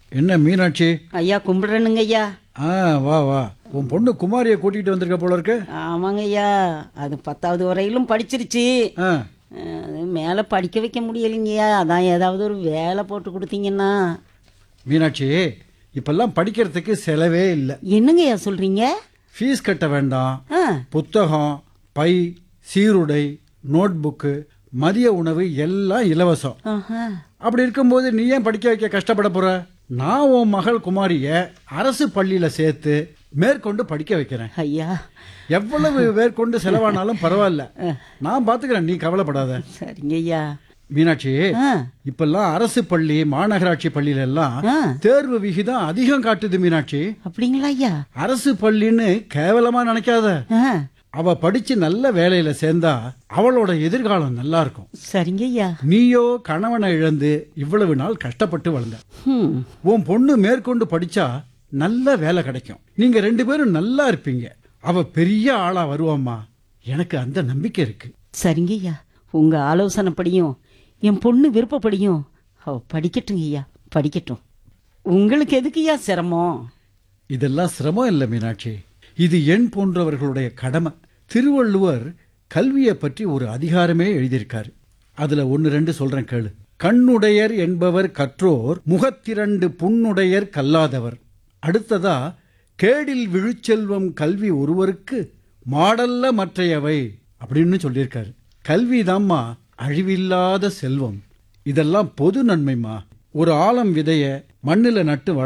என்ன மீனாட்சி ஐயா கும்பிடுறேனுங்க ஐயா ஆ வா வா உன் பொண்ணு குமாரியை கூட்டிகிட்டு வந்திருக்க போல இருக்கு ஆமாங்க ஐயா அது பத்தாவது வரையிலும் படிச்சிருச்சு ஆ அஹ், அது மேலே படிக்க வைக்க முடியலைங்கய்யா அதான் ஏதாவது ஒரு வேலை போட்டு கொடுத்தீங்கன்னா மீனாட்சி இப்பெல்லாம் படிக்கிறதுக்கு செலவே இல்லை என்னங்கய்யா சொல்றீங்க ஃபீஸ் கட்ட வேண்டாம் ஆ புத்தகம் பை சீருடை நோட் புக்கு மதிய உணவு எல்லாம் இலவசம் ஆஹா. அப்படி இருக்கும்போது நீ ஏன் படிக்க வைக்க கஷ்டப்பட போற நான் உன் மகள் குமாரிய அரசு பள்ளியில சேர்த்து மேற்கொண்டு படிக்க வைக்கிறேன் ஐயா எவ்வளவு மேற்கொண்டு செலவானாலும் பரவாயில்ல நான் பாத்துக்கிறேன் நீ கவலைப்படாத சரிங்க ஐயா மீனாட்சி ஆ இப்பெல்லாம் அரசு பள்ளி மாநகராட்சி பள்ளியில எல்லாம் ஆ தேர்வு விகிதம் அதிகம் காட்டுது மீனாட்சி அப்படிங்களா ஐயா அரசு பள்ளின்னு கேவலமா நினைக்காத ஆ அவ படிச்சு நல்ல வேலையில சேர்ந்தா அவளோட எதிர்காலம் நல்லா இருக்கும் சரிங்க ஐயா நீயோ கணவனை இழந்து இவ்வளவு நாள் கஷ்டப்பட்டு வளர்ந்த ம் உன் பொண்ணு மேற்கொண்டு படிச்சா நல்ல வேலை கிடைக்கும் நீங்க ரெண்டு பேரும் நல்லா இருப்பீங்க அவ பெரிய ஆளா வருவாம்மா எனக்கு அந்த நம்பிக்கை இருக்கு சரிங்க ஐயா உங்க ஆலோசனைப்படியும் என் பொண்ணு விருப்பப்படியும் அவ படிக்கட்டுங்க ஐயா படிக்கட்டும் உங்களுக்கு எதுக்குய்யா சிரமம் இதெல்லாம் சிரமம் இல்லை மீனாட்சி இது எண் போன்றவர்களுடைய கடமை திருவள்ளுவர் கல்வியை பற்றி ஒரு அதிகாரமே எழுதியிருக்காரு அதுல ஒன்னு ரெண்டு சொல்றேன் கேளு கண்ணுடையர் என்பவர் கற்றோர் முகத்திரண்டு புண்ணுடையர் கல்லாதவர் அடுத்ததா கேடில் விழுச்செல்வம் கல்வி ஒருவருக்கு மாடல்ல மற்றையவை அப்படின்னு சொல்லியிருக்காரு கல்விதாம்மா அழிவில்லாத செல்வம் இதெல்லாம் பொது நன்மைமா ஒரு ஆலம் விதைய மண்ணுல நட்டு வள